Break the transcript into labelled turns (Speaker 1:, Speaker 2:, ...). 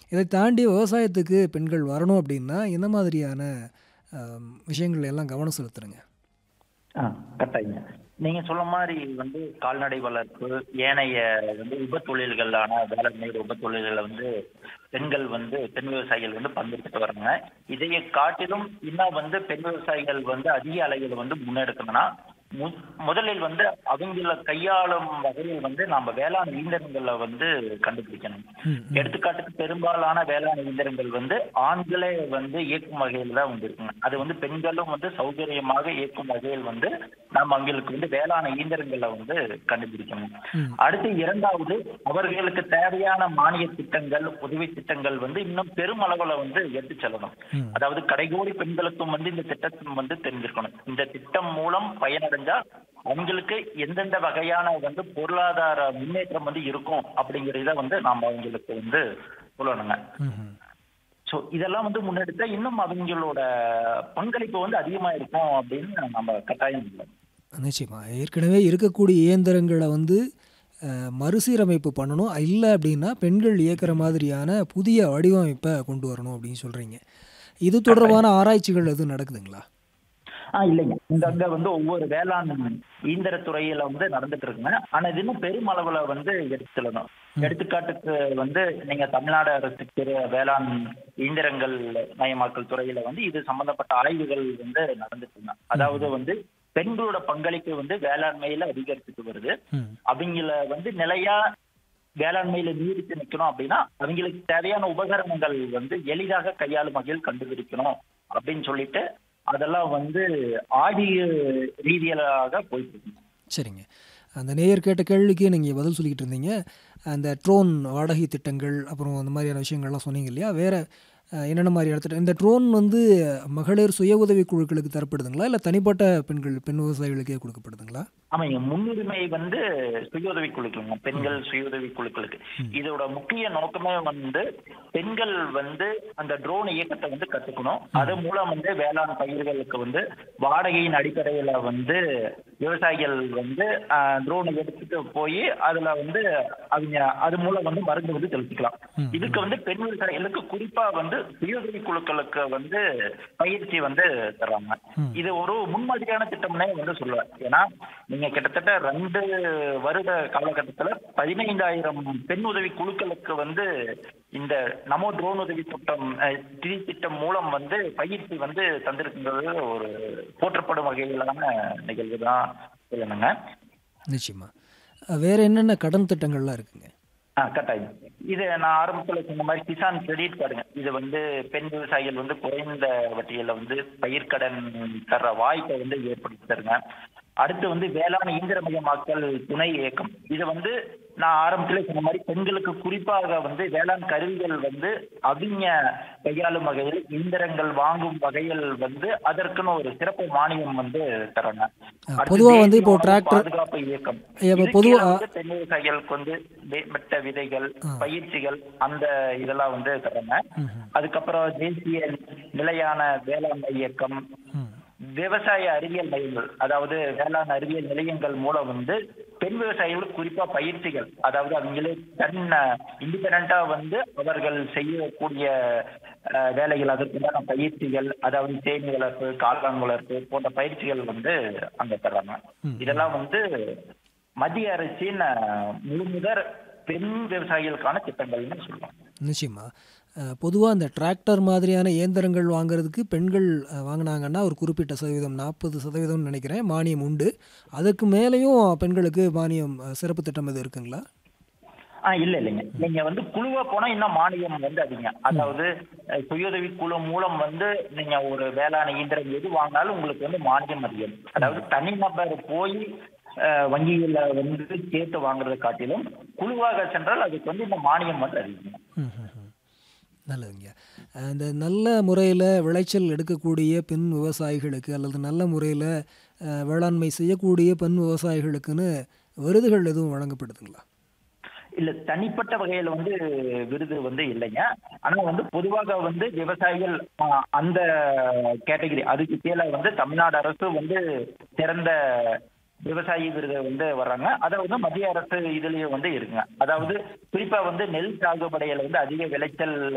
Speaker 1: இதை தாண்டி விவசாயத்துக்கு பெண்கள் வரணும் அப்படின்னா என்ன மாதிரியான அம், விஷயங்கள் எல்லாம் கவனம் செலுத்துறங்க
Speaker 2: ஆ கட்டாயங்க நீங்க சொல்ல மாதிரி வந்து கால்நடை வளர்ப்பு ஏனைய வந்து உப தொழில்களான வேளாண்மை உப தொழில்களை வந்து பெண்கள் வந்து பெண் விவசாயிகள் வந்து பங்கெடுத்துட்டு வராங்க இதைய காட்டிலும் இன்னும் வந்து பெண் விவசாயிகள் வந்து அதிக அளவில் வந்து முன்னெடுக்கணும்னா மு- முதலில் வந்து அவங்கள கையாளும் வகையில் வந்து நாம வேளாண் இயந்திரங்களை வந்து கண்டுபிடிக்கணும்
Speaker 1: ம்,
Speaker 2: எடுத்துக்காட்டுக்கு பெரும்பாலான வேளாண் இயந்திரங்கள் வந்து ஆண்களே வந்து இயக்கும் வகையில் தான் வந்து இருக்குங்க அது வந்து பெண்களும் வந்து சௌகரியமாக இயக்கும் வகையில் வந்து நாம் அவங்களுக்கு வந்து வேளாண் இயந்திரங்களை வந்து கண்டுபிடிக்கணும்
Speaker 1: ம்.
Speaker 2: அடுத்து இரண்டாவது அவர்களுக்கு தேவையான மானிய திட்டங்கள் உதவி திட்டங்கள் வந்து இன்னும் பெருமளவுல வந்து எடுத்து செல்லணும்
Speaker 1: ம்.
Speaker 2: அதாவது கடைகோடி பெண்களுக்கும் வந்து இந்த திட்டத்தின் வந்து தெரிஞ்சிருக்கணும் இந்த திட்டம் மூலம் பயனடைஞ்சா அவங்களுக்கு எந்தெந்த வகையான வந்து பொருளாதார முன்னேற்றம் வந்து இருக்கும் அப்படிங்கிறத வந்து நாம அவங்களுக்கு வந்து சொல்லணுங்க
Speaker 1: ம்ஹும்.
Speaker 2: ஸோ இதெல்லாம் வந்து முன்னெடுத்தா இன்னும் அவங்களோட பங்களிப்பு வந்து அதிகமா இருக்கும் அப்படின்னு நம்ம கட்டாயம் இல்லை
Speaker 1: நிச்சயமா ஏற்கனவே இருக்கக்கூடிய இயந்திரங்களை வந்து அஹ், மறுசீரமைப்பு பண்ணணும் இல்லை அப்படின்னா பெண்கள் இயக்குற மாதிரியான புதிய வடிவமைப்பை கொண்டு வரணும் அப்படின்னு சொல்கிறீங்க இது தொடர்பான ஆராய்ச்சிகள் எதுவும் நடக்குதுங்களா
Speaker 2: ஆ இல்லைங்க இந்த அங்க வந்து ஒவ்வொரு வேளாண் இயந்திர துறையில வந்து நடந்துட்டு இருக்குங்க ஆனா இது இன்னும் பெருமளவுல வந்து எடுத்து செல்லணும் எடுத்துக்காட்டுக்கு வந்து நீங்க தமிழ்நாடு அரசுக்கு வேளாண் இயந்திரங்கள் மயமாக்கல் துறையில வந்து இது சம்பந்தப்பட்ட ஆய்வுகள் வந்து நடந்துட்டு இருந்தாங்க அதாவது வந்து பெண்களோட பங்களிப்பு வந்து வேளாண்மையில அதிகரிச்சுட்டு வருது
Speaker 1: ம்
Speaker 2: அவங்கள வந்து நிலையா வேளாண்மையில நீடித்து நிக்கணும் அப்படின்னா அவங்களுக்கு தேவையான உபகரணங்கள் வந்து எளிதாக கையாளும் வகையில் கண்டுபிடிக்கணும் அப்படின்னு சொல்லிட்டு அதெல்லாம் வந்து ஆடிய ரீதியிலாக போயிட்டு இருக்கு
Speaker 1: சரிங்க அந்த நேயர் கேட்ட கேள்விக்கு நீங்கள் பதில் சொல்லிக்கிட்டு இருந்தீங்க அந்த ட்ரோன் வாடகை திட்டங்கள் அப்புறம் அந்த மாதிரியான விஷயங்கள்லாம் சொன்னீங்க இல்லையா வேறு என்னென்ன மாதிரி இடத்துல இந்த ட்ரோன் வந்து மகளிர் சுய உதவி குழுக்களுக்கு தரப்படுதுங்களா இல்லை தனிப்பட்ட பெண்கள் பெண் விவசாயிகளுக்கே கொடுக்கப்படுதுங்களா
Speaker 2: ஆமாங்க முன்னுரிமை வந்து சுய உதவி குழுக்களுங்க பெண்கள் சுய உதவி குழுக்களுக்கு இதோட முக்கிய நோக்கமே வந்து பெண்கள் வந்து அந்த ட்ரோன் இயக்கத்தை வந்து கத்துக்கணும் அது மூலம் வந்து வேளாண் பயிர்களுக்கு வந்து வாடகையின் அடிப்படையில வந்து விவசாயிகள் வந்து ட்ரோனை எடுத்துட்டு போய் அதுல வந்து அவங்க அது மூலம் வந்து மருந்து வந்து தெளிச்சுக்கலாம்
Speaker 1: ம்.
Speaker 2: இதுக்கு வந்து பெண் விவசாயிகளுக்கு குறிப்பா வந்து சுய உதவி குழுக்களுக்கு வந்து பயிற்சி வந்து தர்றாங்க
Speaker 1: ம்.
Speaker 2: இது ஒரு முன்மாதிரியான திட்டம்னே வந்து சொல்லுவேன் ஏன்னா நீங்க கிட்டத்தட்ட ரெண்டு வருட காலகட்டத்துல பதினைந்தாயிரம் பெண் உதவி குழுக்களுக்கு வந்து இந்த நமோ ட்ரோன் உதவி திட்டம் அஹ், திதி திட்டம் மூலம் வந்து பயிற்சி வந்து தந்திருக்கின்றது ஒரு போற்றப்படும் வகையிலான நிகழ்வு தான் சொல்லணுங்க
Speaker 1: நிச்சயமா அஹ், வேற என்னென்ன கடன் திட்டங்கள்லாம் இருக்குங்க
Speaker 2: ஆ கட்டாயம் இது நான் ஆரம்பத்துல சொன்ன மாதிரி கிசான் கிரெடிட் கார்டுங்க இது வந்து பெண் விவசாயிகள் வந்து குறைந்த வட்டியில வந்து பயிர்க்கடன் தர்ற வாய்ப்பை வந்து ஏற்படுத்தி தருங்க அடுத்து வந்து வேளாண் இயந்திரமயமாக்கல் துணை இயக்கம் இது வந்து நான் ஆரம்பத்துல சொன்ன மாதிரி பெண்களுக்கு குறிப்பாக வந்து வேளாண் கருவிகள் வந்து அவங்க கையாளும் வகையில் இயந்திரங்கள் வாங்கும் வகையில் வந்து அதற்குன்னு ஒரு சிறப்பு மானியம் வந்து தராங்க அடுத்து
Speaker 1: பொதுவா வந்து
Speaker 2: தேசிய
Speaker 1: இப்போ
Speaker 2: உணவு
Speaker 1: tractor-
Speaker 2: பாதுகாப்பு இயக்கம்
Speaker 1: ஐயா, இப்ப
Speaker 2: இதுக்கு
Speaker 1: பொதுவா-
Speaker 2: கீழ வந்து பெண் விவசாயிகளுக்கு வந்து மேம்பட்ட விதைகள் பயிற்சிகள் அந்த இதெல்லாம் வந்து தராங்க
Speaker 1: ம்ஹும்.
Speaker 2: அதுக்கப்புறம் தேசிய நிலையான வேளாண்மை இயக்கம்
Speaker 1: ம்
Speaker 2: விவசாய அறிவியல் மையங்கள் அதாவது வேளாண் அறிவியல் நிலையங்கள் மூலம் வந்து பெண் விவசாயிகளுக்கு குறிப்பா பயிற்சிகள் அதாவது அவங்களே தன் இண்டிபெண்டா வந்து அவர்கள் செய்யக்கூடிய அஹ், வேலைகள் அதற்குண்டான பயிற்சிகள் அதாவது தேனி வளர்ப்பு கால்வான் வளர்ப்பு போன்ற பயிற்சிகள் வந்து அங்க தர்றாங்க
Speaker 1: ம்.
Speaker 2: இதெல்லாம் வந்து மத்திய அரசின் அஹ், முழுமுதற் பெண் விவசாயிகளுக்கான திட்டங்கள்னு சொல்லலாம்
Speaker 1: நிச்சயமா பொதுவாக அந்த டிராக்டர் மாதிரியான இயந்திரங்கள் வாங்குறதுக்கு பெண்கள் அஹ், வாங்குனாங்கன்னா ஒரு குறிப்பிட்ட சதவீதம் நாற்பது சதவீதம்னு நினைக்கிறேன் மானியம் உண்டு அதுக்கு மேலேயும் பெண்களுக்கு மானியம் அஹ், சிறப்பு திட்டம் எதுவும் இருக்குங்களா
Speaker 2: ஆ இல்ல இல்லைங்க நீங்க வந்து குழுவா போனா இன்னும் மானியம் வந்து அதிகம் அதாவது அஹ், சுயஉதவி குழு மூலம் வந்து நீங்க ஒரு வேளாண் இயந்திரம் எது வாங்கினாலும் உங்களுக்கு வந்து மானியம் அதிகம் அதாவது தனிநபர் போய் அஹ், வங்கியில வந்து கேட்டு வாங்குறதை காட்டிலும் குழுவாக சென்றால் அதுக்கு வந்து இந்த மானியம் வந்து அதிகம்
Speaker 1: ம், ம், ம். நல்லதுங்க அந்த நல்ல முறையில் விளைச்சல் எடுக்கக்கூடிய பெண் விவசாயிகளுக்கு அல்லது நல்ல முறையில் வேளாண்மை செய்யக்கூடிய பெண் விவசாயிகளுக்குன்னு விருதுகள் எதுவும் வழங்கப்படுதுங்களா
Speaker 2: இல்ல தனிப்பட்ட வகையில வந்து விருது வந்து இல்லைங்க ஆனா வந்து பொதுவாக வந்து விவசாயிகள் ஆ, அந்த கேட்டகரி அதுக்கு கீழே வந்து தமிழ்நாடு அரசு வந்து சிறந்த விவசாயி விருது வந்து வர்றாங்க அதை வந்து மத்திய அரசு இதுலயே வந்து இருக்குங்க அதாவது குறிப்பா வந்து நெல் சாகுபடியில வந்து அதிக விளைச்சல்